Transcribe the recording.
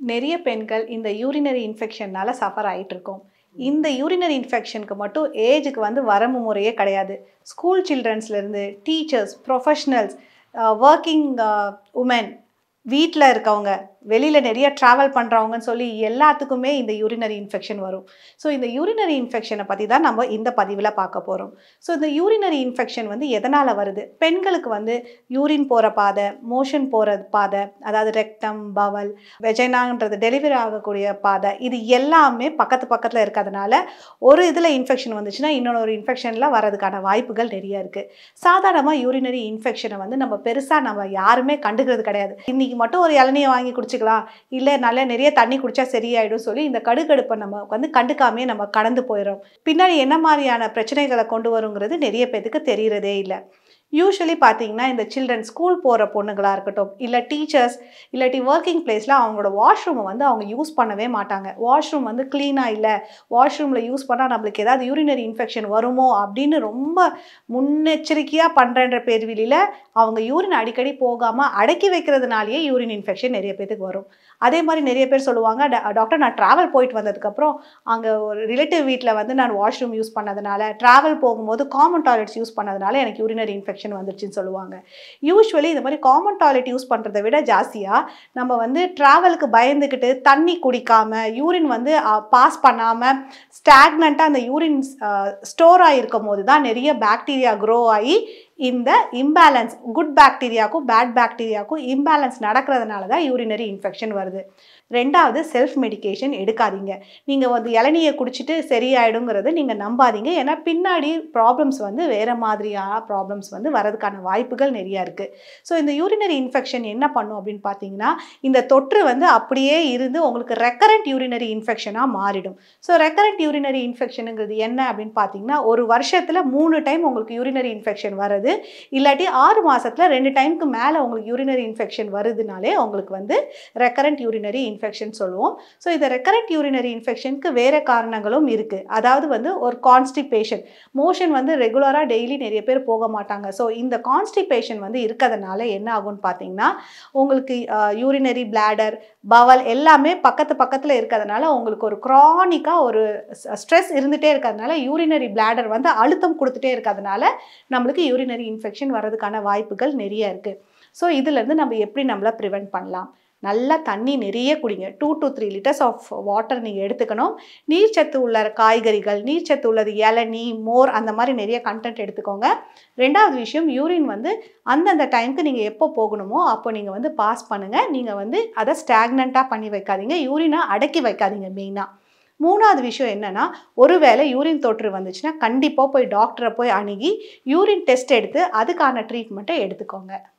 நிறைய பெண்கள் இந்த யூரினரி இன்ஃபெக்ஷன்னால சஃபர் ஆயிட்டு இருக்கோம் இந்த யூரினரி இன்ஃபெக்ஷனுக்கு மட்டும் ஏஜுக்கு வந்து வரம்பு முறையே கிடையாது ஸ்கூல் சில்ட்ரன்ஸ்லேருந்து டீச்சர்ஸ் ப்ரொஃபஷ்னல்ஸ் ஒர்க்கிங் உமன் வீட்டில் இருக்கவங்க வெளியில் நிறைய ட்ராவல் பண்ணுறவங்கன்னு சொல்லி எல்லாத்துக்குமே இந்த யூரினரி இன்ஃபெக்ஷன் வரும் ஸோ இந்த யூரினரி இன்ஃபெக்ஷனை பற்றி தான் நம்ம இந்த பதிவில் பார்க்க போகிறோம் ஸோ இந்த யூரினரி இன்ஃபெக்ஷன் வந்து எதனால் வருது பெண்களுக்கு வந்து யூரின் போகிற பாதை மோஷன் போகிற பாதை அதாவது ரெக்டம் பவல் வெஜைனான்றது டெலிவரி ஆகக்கூடிய பாதை இது எல்லாமே பக்கத்து பக்கத்தில் இருக்கிறதுனால ஒரு இதில் இன்ஃபெக்ஷன் வந்துச்சுன்னா இன்னொரு இன்ஃபெக்ஷனில் வரதுக்கான வாய்ப்புகள் நிறைய இருக்குது சாதாரணமாக யூரினரி இன்ஃபெக்ஷனை வந்து நம்ம பெருசாக நம்ம யாருமே கண்டுக்கிறது கிடையாது இன்றைக்கி மட்டும் ஒரு இளநியை வாங்கி குடிச்சுக்கலாம் இல்லை நல்லா நிறைய தண்ணி குடிச்சா சரியாயிடும் சொல்லி இந்த கடுகடுப்பை நம்ம வந்து கண்டுக்காமே நம்ம கடந்து போயிடும் பின்னாடி என்ன மாதிரியான பிரச்சனைகளை கொண்டு வருங்கிறது நிறைய பேத்துக்கு தெரியறதே இல்லை யூஸ்வலி பார்த்தீங்கன்னா இந்த சில்ட்ரன் ஸ்கூல் போகிற பொண்ணுங்களாக இருக்கட்டும் இல்லை டீச்சர்ஸ் இல்லாட்டி ஒர்க்கிங் பிளேஸில் அவங்களோட வாஷ்ரூமை வந்து அவங்க யூஸ் பண்ணவே மாட்டாங்க வாஷ்ரூம் வந்து க்ளீனாக இல்லை வாஷ்ரூமில் யூஸ் பண்ணால் நம்மளுக்கு ஏதாவது யூரினரி இன்ஃபெக்ஷன் வருமோ அப்படின்னு ரொம்ப முன்னெச்சரிக்கையாக பண்ணுறன்ற பேர்விலியில் அவங்க யூரின் அடிக்கடி போகாமல் அடக்கி வைக்கிறதுனாலேயே யூரின் இன்ஃபெக்ஷன் நிறைய பேத்துக்கு வரும் அதே மாதிரி நிறைய பேர் சொல்லுவாங்க டாக்டர் நான் ட்ராவல் போயிட்டு வந்ததுக்கப்புறம் அங்கே ஒரு ரிலேட்டிவ் வீட்டில் வந்து நான் வாஷ்ரூம் யூஸ் பண்ணதுனால ட்ராவல் போகும்போது காமன் டாய்லெட்ஸ் யூஸ் பண்ணதுனால எனக்கு யூரினரி இன்ஃபெக்ஷன் வந்துருச்சுன்னு சொல்லுவாங்க யூஸ்வலி இந்த மாதிரி காமன் டாய்லெட் யூஸ் பண்ணுறதை விட ஜாஸ்தியாக நம்ம வந்து ட்ராவலுக்கு பயந்துக்கிட்டு தண்ணி குடிக்காமல் யூரின் வந்து பாஸ் பண்ணாமல் ஸ்டாக்னண்ட்டாக அந்த யூரின் ஸ்டோர் ஆகிருக்கும் போது தான் நிறைய பாக்டீரியா க்ரோ ஆகி இந்த இம்பேலன்ஸ் குட் பாக்டீரியாவுக்கும் பேட் பாக்டீரியாவுக்கும் இம்பேலன்ஸ் நடக்கிறதுனால தான் யூரினரி இன்ஃபெக்ஷன் வருது ரெண்டாவது செல்ஃப் மெடிகேஷன் எடுக்காதீங்க நீங்கள் வந்து இளநியை குடிச்சிட்டு சரியாயிடுங்கிறது நீங்கள் நம்பாதீங்க ஏன்னா பின்னாடி ப்ராப்ளம்ஸ் வந்து வேறு மாதிரியான ப்ராப்ளம்ஸ் வந்து வரதுக்கான வாய்ப்புகள் நிறையா இருக்குது ஸோ இந்த யூரினரி இன்ஃபெக்ஷன் என்ன பண்ணும் அப்படின்னு பார்த்தீங்கன்னா இந்த தொற்று வந்து அப்படியே இருந்து உங்களுக்கு ரெக்கரண்ட் யூரினரி இன்ஃபெக்ஷனாக மாறிடும் ஸோ ரெக்கரண்ட் யூரினரி இன்ஃபெக்ஷனுங்கிறது என்ன அப்படின்னு பார்த்தீங்கன்னா ஒரு வருஷத்தில் மூணு டைம் உங்களுக்கு யூரினரி இன்ஃபெக்ஷன் வருது இல்லாட்டி ஆறு மாதத்தில் ரெண்டு டைமுக்கு மேலே உங்களுக்கு யூரினரி இன்ஃபெக்ஷன் வருதுனாலே உங்களுக்கு வந்து ரெக்கரண்ட் யூரினரி இன்ஃபெக்ஷன் சொல்லுவோம் ஸோ இந்த ரெக்கரண்ட் யூரினரி இன்ஃபெக்ஷனுக்கு வேறு காரணங்களும் இருக்குது அதாவது வந்து ஒரு கான்ஸ்டிபேஷன் மோஷன் வந்து ரெகுலராக டெய்லி நிறைய பேர் போக மாட்டாங்க ஸோ இந்த கான்ஸ்டிபேஷன் வந்து இருக்கிறதுனால என்ன ஆகும்னு பார்த்தீங்கன்னா உங்களுக்கு யூரினரி பிளாடர் பவல் எல்லாமே பக்கத்து பக்கத்தில் இருக்கிறதுனால உங்களுக்கு ஒரு க்ரானிக்காக ஒரு ஸ்ட்ரெஸ் இருந்துகிட்டே இருக்கிறதுனால யூரினரி பிளாடர் வந்து அழுத்தம் கொடுத்துட்டே இருக்கிறதுனால நம்மளுக்கு யூரினரி இன்ஃபெக்ஷன் வரதுக்கான வாய்ப்புகள் நிறைய இருக்குது ஸோ இதுலேருந்து நம்ம எப்படி நம்மளை ப்ரிவெண்ட் பண்ணலாம் நல்லா தண்ணி நிறைய குடிங்க two to three litres of water நீங்கள் எடுத்துக்கணும் நீர்ச்சத்து உள்ள காய்கறிகள் நீர்ச்சத்து உள்ளது இளநீ மோர் அந்த மாதிரி நிறைய கண்டென்ட் எடுத்துக்கோங்க ரெண்டாவது விஷயம் யூரின் வந்து அந்தந்த டைமுக்கு நீங்கள் எப்போ போகணுமோ அப்போ நீங்கள் வந்து பாஸ் பண்ணுங்கள் நீங்கள் வந்து அதை ஸ்டாக்னண்ட்டாக பண்ணி வைக்காதீங்க யூரினை அடக்கி வைக்காதீங்க மெயினாக மூணாவது விஷயம் என்னென்னா ஒருவேளை யூரின் தொற்று வந்துச்சுன்னா கண்டிப்பாக போய் டாக்டரை போய் அணுகி யூரின் டெஸ்ட் எடுத்து அதுக்கான ட்ரீட்மெண்ட்டை எடுத்துக்கோங்க